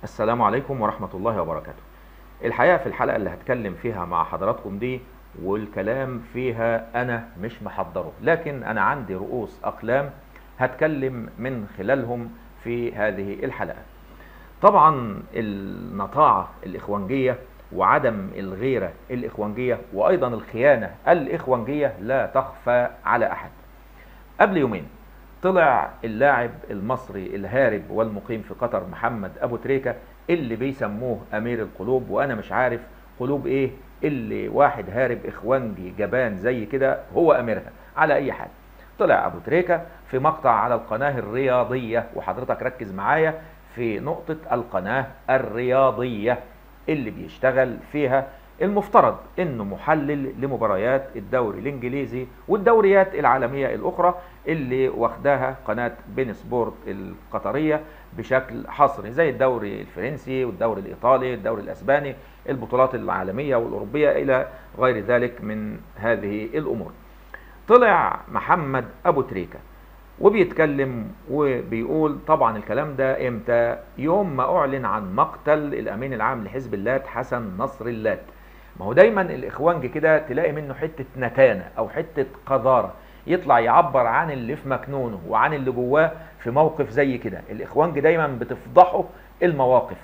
السلام عليكم ورحمة الله وبركاته الحقيقة في الحلقة اللي هتكلم فيها مع حضراتكم دي والكلام فيها أنا مش محضره لكن أنا عندي رؤوس أقلام هتكلم من خلالهم في هذه الحلقة طبعا النطاعة الإخوانجية وعدم الغيرة الإخوانجية وأيضا الخيانة الإخوانجية لا تخفى على أحد قبل يومين طلع اللاعب المصري الهارب والمقيم في قطر محمد ابو تريكه اللي بيسموه امير القلوب وانا مش عارف قلوب ايه اللي واحد هارب اخوانجي جبان زي كده هو اميرها على اي حال طلع ابو تريكه في مقطع على القناه الرياضيه وحضرتك ركز معايا في نقطه القناه الرياضيه اللي بيشتغل فيها المفترض انه محلل لمباريات الدوري الانجليزي والدوريات العالميه الاخرى اللي واخداها قناه بين سبورت القطريه بشكل حصري زي الدوري الفرنسي والدوري الايطالي الدوري الاسباني البطولات العالميه والاوروبيه الى غير ذلك من هذه الامور طلع محمد ابو تريكه وبيتكلم وبيقول طبعا الكلام ده امتى يوم ما اعلن عن مقتل الامين العام لحزب اللات حسن نصر اللات ما هو دايما الاخوانج كده تلاقي منه حته نتانه او حته قذاره يطلع يعبر عن اللي في مكنونه وعن اللي جواه في موقف زي كده الاخوانج دايما بتفضحه المواقف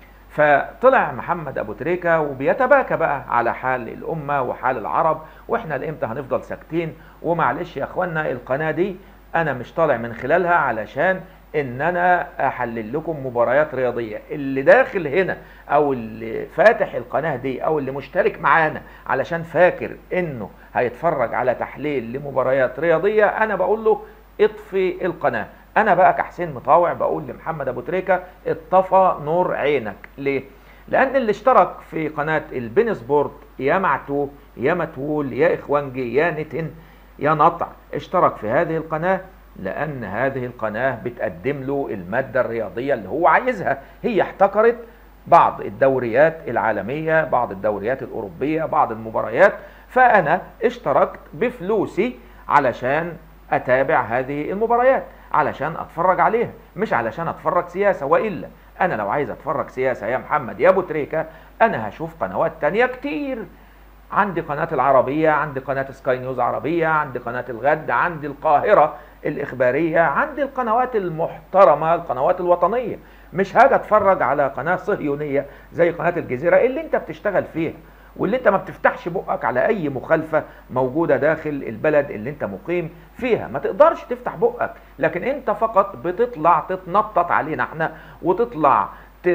فطلع محمد ابو تريكه وبيتباكى بقى على حال الامه وحال العرب واحنا لامتى هنفضل ساكتين ومعلش يا اخوانا القناه دي انا مش طالع من خلالها علشان ان انا احلل لكم مباريات رياضيه اللي داخل هنا او اللي فاتح القناه دي او اللي مشترك معانا علشان فاكر انه هيتفرج على تحليل لمباريات رياضيه انا بقول له اطفي القناه انا بقى كحسين مطاوع بقول لمحمد ابو تريكه اطفى نور عينك ليه لان اللي اشترك في قناه البين سبورت يا معتوه يا متول يا اخوانجي يا نتن يا نطع اشترك في هذه القناه لان هذه القناه بتقدم له الماده الرياضيه اللي هو عايزها هي احتكرت بعض الدوريات العالميه بعض الدوريات الاوروبيه بعض المباريات فانا اشتركت بفلوسي علشان اتابع هذه المباريات علشان اتفرج عليها مش علشان اتفرج سياسه والا انا لو عايز اتفرج سياسه يا محمد يا ابو تريكه انا هشوف قنوات تانية كتير عندي قناة العربية عندي قناة سكاي نيوز عربية عندي قناة الغد عندي القاهرة الإخبارية عندي القنوات المحترمة القنوات الوطنية مش هاجي اتفرج على قناة صهيونية زي قناة الجزيرة اللي انت بتشتغل فيها واللي انت ما بتفتحش بقك على اي مخالفة موجودة داخل البلد اللي انت مقيم فيها ما تقدرش تفتح بقك لكن انت فقط بتطلع تتنطط علينا احنا وتطلع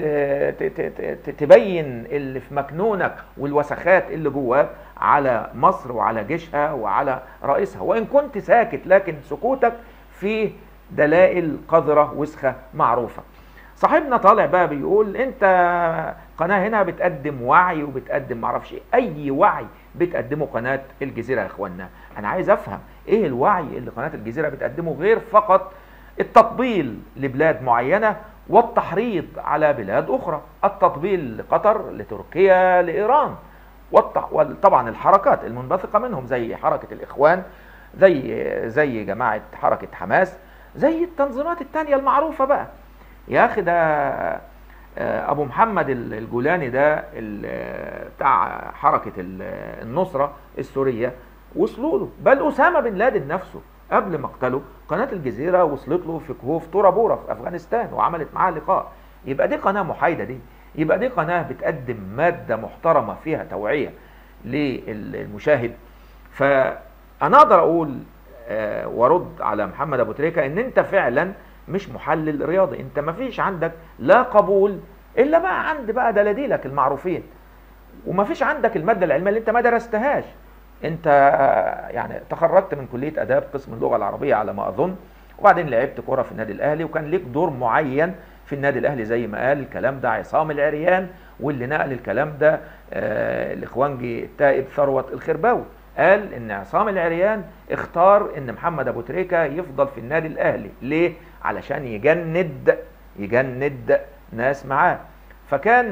تبين اللي في مكنونك والوسخات اللي جواك على مصر وعلى جيشها وعلى رئيسها وان كنت ساكت لكن سكوتك فيه دلائل قذرة وسخة معروفة صاحبنا طالع بقى بيقول انت قناة هنا بتقدم وعي وبتقدم معرفش ايه اي وعي بتقدمه قناة الجزيرة يا اخوانا انا عايز افهم ايه الوعي اللي قناة الجزيرة بتقدمه غير فقط التطبيل لبلاد معينة والتحريض على بلاد اخرى التطبيل لقطر لتركيا لايران وطبعا الحركات المنبثقة منهم زي حركة الاخوان زي زي جماعة حركة حماس زي التنظيمات التانية المعروفة بقى يا اخي ده ابو محمد الجولاني ده بتاع حركه النصره السوريه وصلوا له بل اسامه بن لادن نفسه قبل مقتله قناه الجزيره وصلت له في كهوف تورا بورا في افغانستان وعملت معاه لقاء يبقى دي قناه محايده دي يبقى دي قناه بتقدم ماده محترمه فيها توعيه للمشاهد فانا اقدر اقول وارد على محمد ابو تريكه ان انت فعلا مش محلل رياضي انت ما فيش عندك لا قبول الا بقى عند بقى دلاديلك المعروفين وما فيش عندك الماده العلميه اللي انت ما درستهاش انت يعني تخرجت من كليه اداب قسم اللغه العربيه على ما اظن وبعدين لعبت كوره في النادي الاهلي وكان ليك دور معين في النادي الاهلي زي ما قال الكلام ده عصام العريان واللي نقل الكلام ده آه الاخوانجي التائب ثروت الخرباوي قال ان عصام العريان اختار ان محمد ابو تريكه يفضل في النادي الاهلي ليه علشان يجند يجند ناس معاه فكان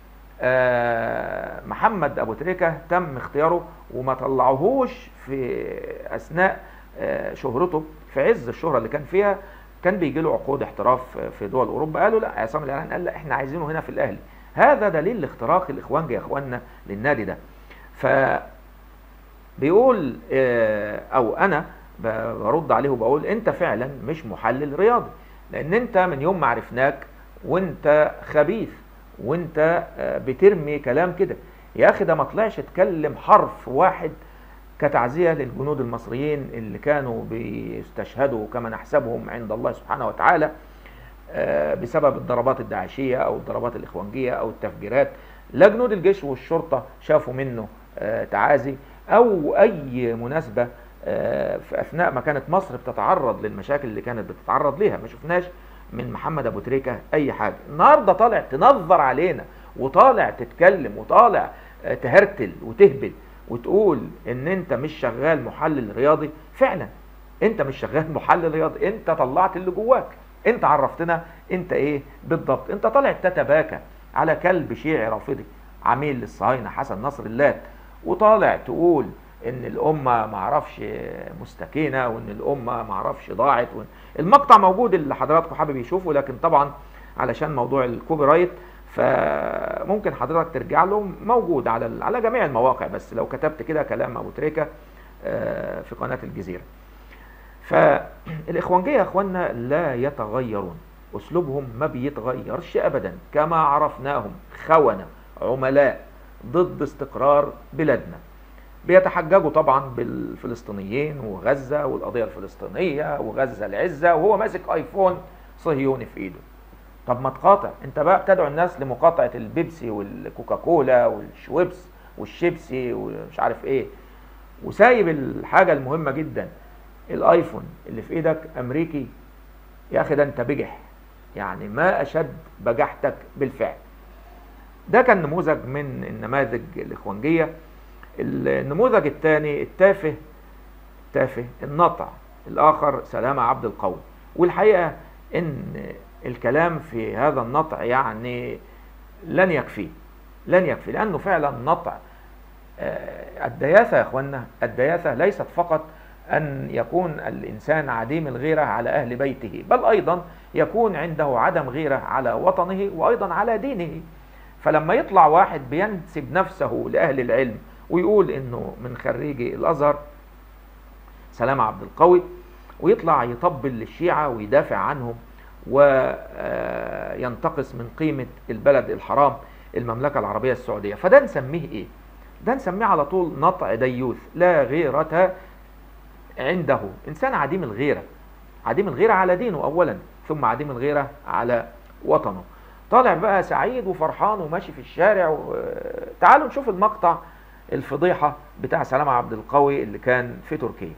آه محمد ابو تريكه تم اختياره وما طلعوهوش في اثناء آه شهرته في عز الشهره اللي كان فيها كان بيجي له عقود احتراف في دول اوروبا قالوا لا عصام الاعلان قال لا احنا عايزينه هنا في الاهلي هذا دليل لاختراق الاخوان يا اخواننا للنادي ده ف بيقول آه، او انا برد عليه وبقول انت فعلا مش محلل رياضي لان انت من يوم ما عرفناك وانت خبيث وانت آه، بترمي كلام كده يا اخي ده ما طلعش اتكلم حرف واحد كتعزية للجنود المصريين اللي كانوا بيستشهدوا كما نحسبهم عند الله سبحانه وتعالى آه، بسبب الضربات الداعشية أو الضربات الإخوانجية أو التفجيرات لا جنود الجيش والشرطة شافوا منه آه، تعازي أو أي مناسبة آه، في أثناء ما كانت مصر بتتعرض للمشاكل اللي كانت بتتعرض ليها ما شفناش من محمد أبو تريكة أي حاجة النهاردة طالع تنظر علينا وطالع تتكلم وطالع تهرتل وتهبل وتقول ان انت مش شغال محلل رياضي فعلا انت مش شغال محلل رياضي انت طلعت اللي جواك انت عرفتنا انت ايه بالضبط انت طالع تتباكى على كلب شيعي رافضي عميل للصهاينه حسن نصر الله وطالع تقول ان الامه معرفش مستكينه وان الامه معرفش ضاعت المقطع موجود اللي حضراتكم حابب يشوفه لكن طبعا علشان موضوع الكوبي رايت فممكن حضرتك ترجع له موجود على على جميع المواقع بس لو كتبت كده كلام ابو تريكه آه، في قناه الجزيره فالاخوانجيه يا اخوانا لا يتغيرون اسلوبهم ما بيتغيرش ابدا كما عرفناهم خونه عملاء ضد استقرار بلادنا بيتحججوا طبعا بالفلسطينيين وغزه والقضيه الفلسطينيه وغزه العزه وهو ماسك ايفون صهيوني في ايده طب ما تقاطع انت بقى بتدعو الناس لمقاطعه البيبسي والكوكاكولا والشويبس والشيبسي ومش عارف ايه وسايب الحاجه المهمه جدا الايفون اللي في ايدك امريكي يا اخي ده انت بجح يعني ما اشد بجحتك بالفعل ده كان نموذج من النماذج الاخوانجيه النموذج الثاني التافه تافه النطع الاخر سلامه عبد القوي والحقيقه ان الكلام في هذا النطع يعني لن يكفي لن يكفي لأنه فعلا نطع آه، الدياثة يا أخوانا الدياثة ليست فقط أن يكون الإنسان عديم الغيرة على أهل بيته بل أيضا يكون عنده عدم غيرة على وطنه وأيضا على دينه فلما يطلع واحد بينسب نفسه لأهل العلم ويقول إنه من خريجي الأزهر سلام عبد القوي ويطلع يطبل للشيعة ويدافع عنهم وينتقص من قيمة البلد الحرام المملكة العربية السعودية فده نسميه ايه ده نسميه على طول نطع ديوث لا غيرة عنده انسان عديم الغيرة عديم الغيرة على دينه اولا ثم عديم الغيرة على وطنه طالع بقى سعيد وفرحان وماشي في الشارع و... تعالوا نشوف المقطع الفضيحة بتاع سلام عبد القوي اللي كان في تركيا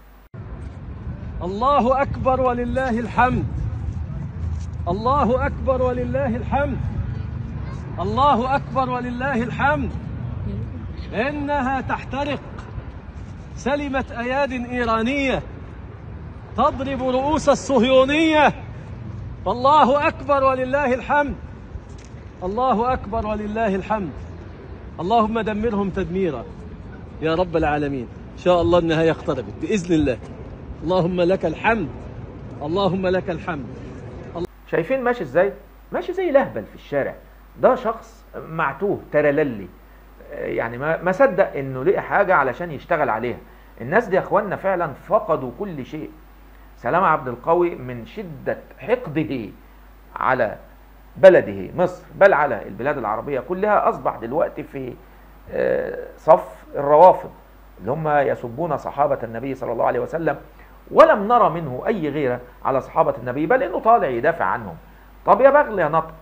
الله أكبر ولله الحمد الله أكبر ولله الحمد الله أكبر ولله الحمد إنها تحترق سلمت أياد إيرانية تضرب رؤوس الصهيونية الله أكبر ولله الحمد الله أكبر ولله الحمد اللهم دمرهم تدميرا يا رب العالمين إن شاء الله النهاية اقتربت بإذن الله اللهم لك الحمد اللهم لك الحمد شايفين ماشي ازاي ماشي زي لهبل في الشارع ده شخص معتوه ترللي يعني ما ما صدق انه لقى حاجه علشان يشتغل عليها الناس دي يا اخواننا فعلا فقدوا كل شيء سلام عبد القوي من شده حقده على بلده مصر بل على البلاد العربيه كلها اصبح دلوقتي في صف الروافض اللي هم يسبون صحابه النبي صلى الله عليه وسلم ولم نرى منه أي غيرة على صحابة النبي بل إنه طالع يدافع عنهم طب يا بغل يا نطق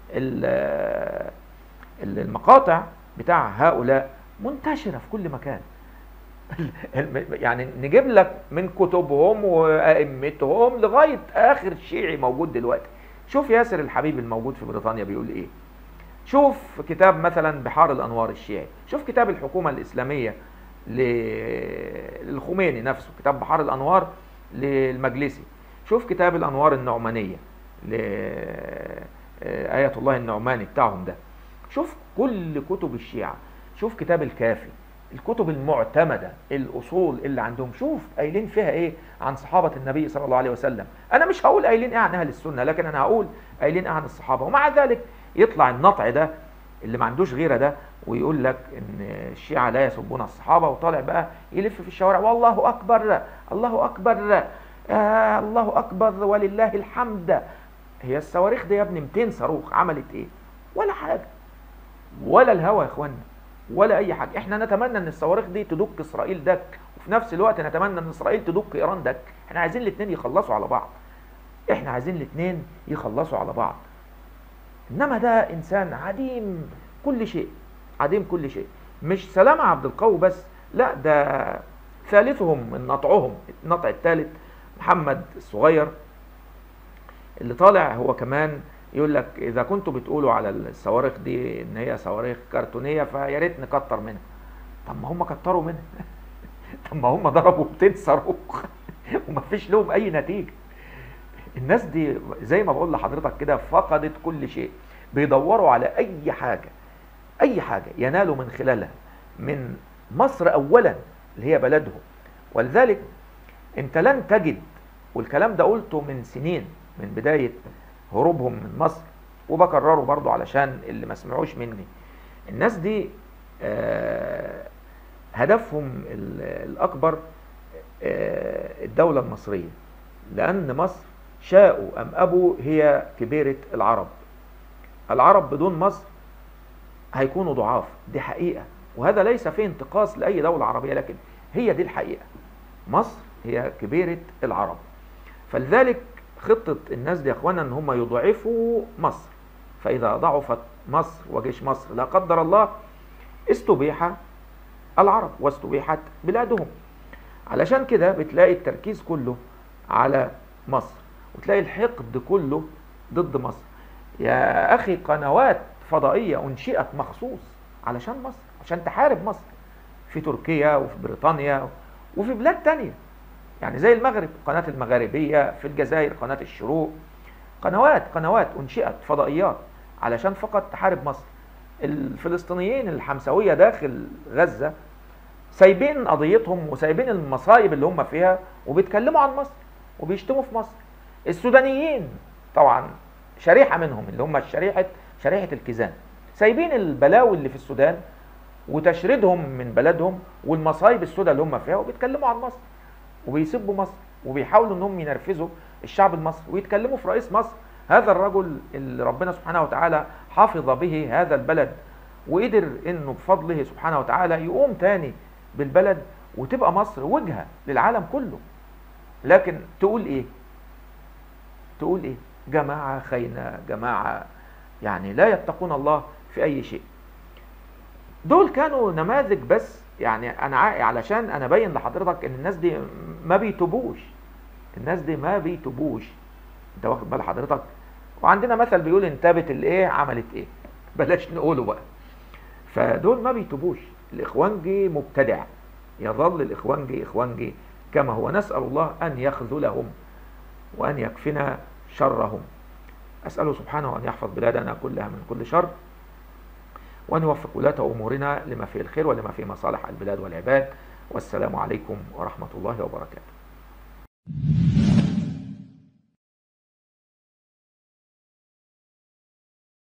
المقاطع بتاع هؤلاء منتشرة في كل مكان يعني نجيب لك من كتبهم وأئمتهم لغاية آخر شيعي موجود دلوقتي شوف ياسر الحبيب الموجود في بريطانيا بيقول إيه شوف كتاب مثلا بحار الأنوار الشيعي شوف كتاب الحكومة الإسلامية للخميني نفسه كتاب بحار الأنوار للمجلسي شوف كتاب الأنوار النعمانية لآية الله النعماني بتاعهم ده شوف كل كتب الشيعة شوف كتاب الكافي الكتب المعتمدة الأصول اللي عندهم شوف قايلين فيها إيه عن صحابة النبي صلى الله عليه وسلم أنا مش هقول قايلين إيه عن أهل السنة لكن أنا هقول قايلين إيه عن الصحابة ومع ذلك يطلع النطع ده اللي ما عندوش غيره ده ويقول لك ان الشيعة لا يسبون الصحابة وطالع بقى يلف في الشوارع والله أكبر الله أكبر آه الله أكبر ولله الحمد هي الصواريخ دي يا ابني 200 صاروخ عملت ايه ولا حاجة ولا الهوى يا اخوانا ولا اي حاجة احنا نتمنى ان الصواريخ دي تدك اسرائيل دك وفي نفس الوقت نتمنى ان اسرائيل تدك ايران دك احنا عايزين الاثنين يخلصوا على بعض احنا عايزين الاثنين يخلصوا على بعض انما ده انسان عديم كل شيء عديم كل شيء مش سلام عبد القوي بس لا ده ثالثهم من نطعهم النطع الثالث محمد الصغير اللي طالع هو كمان يقول لك اذا كنتوا بتقولوا على الصواريخ دي ان هي صواريخ كرتونيه فيا ريت نكتر منها طب ما هم كتروا منها طب ما هم ضربوا 200 صاروخ وما فيش لهم اي نتيجه الناس دي زي ما بقول لحضرتك كده فقدت كل شيء بيدوروا على اي حاجه اي حاجه ينالوا من خلالها من مصر اولا اللي هي بلدهم ولذلك انت لن تجد والكلام ده قلته من سنين من بدايه هروبهم من مصر وبكرره برضو علشان اللي ما سمعوش مني الناس دي آه هدفهم الاكبر آه الدوله المصريه لان مصر شاءوا ام ابوا هي كبيره العرب العرب بدون مصر هيكونوا ضعاف دي حقيقة وهذا ليس فيه انتقاص لأي دولة عربية لكن هي دي الحقيقة مصر هي كبيرة العرب فلذلك خطة الناس دي يا اخوانا ان هم يضعفوا مصر فإذا ضعفت مصر وجيش مصر لا قدر الله استبيح العرب واستبيحت بلادهم علشان كده بتلاقي التركيز كله على مصر وتلاقي الحقد كله ضد مصر يا أخي قنوات فضائية أنشئت مخصوص علشان مصر عشان تحارب مصر في تركيا وفي بريطانيا وفي بلاد تانية يعني زي المغرب قناة المغاربية في الجزائر قناة الشروق قنوات قنوات أنشئت فضائيات علشان فقط تحارب مصر الفلسطينيين الحمسوية داخل غزة سايبين قضيتهم وسايبين المصايب اللي هم فيها وبيتكلموا عن مصر وبيشتموا في مصر السودانيين طبعا شريحة منهم اللي هم شريحة شريحة الكيزان سايبين البلاوي اللي في السودان وتشريدهم من بلدهم والمصايب السوداء اللي هم فيها وبيتكلموا عن مصر وبيسبوا مصر وبيحاولوا انهم ينرفزوا الشعب المصري ويتكلموا في رئيس مصر هذا الرجل اللي ربنا سبحانه وتعالى حافظ به هذا البلد وقدر انه بفضله سبحانه وتعالى يقوم تاني بالبلد وتبقى مصر وجهة للعالم كله لكن تقول ايه تقول ايه جماعة خاينة جماعة يعني لا يتقون الله في اي شيء دول كانوا نماذج بس يعني انا علشان انا ابين لحضرتك ان الناس دي ما بيتوبوش الناس دي ما بيتوبوش انت واخد بال حضرتك وعندنا مثل بيقول ان تابت الايه عملت ايه بلاش نقوله بقى فدول ما بيتوبوش الاخوانجي مبتدع يظل الاخوانجي اخوانجي كما هو نسال الله ان يخذلهم وان يكفنا شرهم أسأله سبحانه أن يحفظ بلادنا كلها من كل شر وأن يوفق ولاة أمورنا لما فيه الخير ولما فيه مصالح البلاد والعباد والسلام عليكم ورحمة الله وبركاته